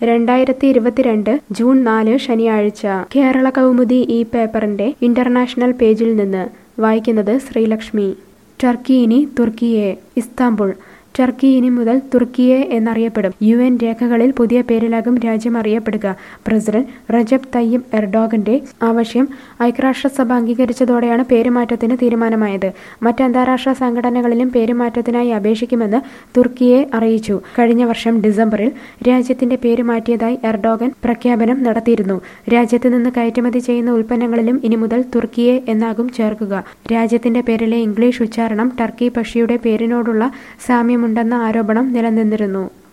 രണ്ടായിരത്തി ഇരുപത്തിരണ്ട് ജൂൺ നാല് ശനിയാഴ്ച കേരള കൗമുദി ഈ പേപ്പറിന്റെ ഇന്റർനാഷണൽ പേജിൽ നിന്ന് വായിക്കുന്നത് ശ്രീലക്ഷ്മി ടർക്കി ഇനി തുർക്കിയെ ഇസ്താംബുൾ ടർക്കി ഇനി മുതൽ തുർക്കിയെ എന്നറിയപ്പെടും യു എൻ രേഖകളിൽ പുതിയ പേരിലാകും രാജ്യം അറിയപ്പെടുക പ്രസിഡന്റ് റജബ് തയ്യിബ് എർഡോഗന്റെ ആവശ്യം ഐക്യരാഷ്ട്രസഭ അംഗീകരിച്ചതോടെയാണ് പേരുമാറ്റത്തിന് തീരുമാനമായത് മറ്റ് അന്താരാഷ്ട്ര സംഘടനകളിലും പേരുമാറ്റത്തിനായി അപേക്ഷിക്കുമെന്ന് തുർക്കിയെ അറിയിച്ചു കഴിഞ്ഞ വർഷം ഡിസംബറിൽ രാജ്യത്തിന്റെ പേര് മാറ്റിയതായി എർഡോഗൻ പ്രഖ്യാപനം നടത്തിയിരുന്നു രാജ്യത്ത് നിന്ന് കയറ്റുമതി ചെയ്യുന്ന ഉൽപ്പന്നങ്ങളിലും ഇനി മുതൽ തുർക്കിയെ എന്നാകും ചേർക്കുക രാജ്യത്തിന്റെ പേരിലെ ഇംഗ്ലീഷ് ഉച്ചാരണം ടർക്കി പക്ഷിയുടെ പേരിനോടുള്ള സാമ്യമുണ്ടെന്ന ആരോപണം നിലനിന്നിരുന്നു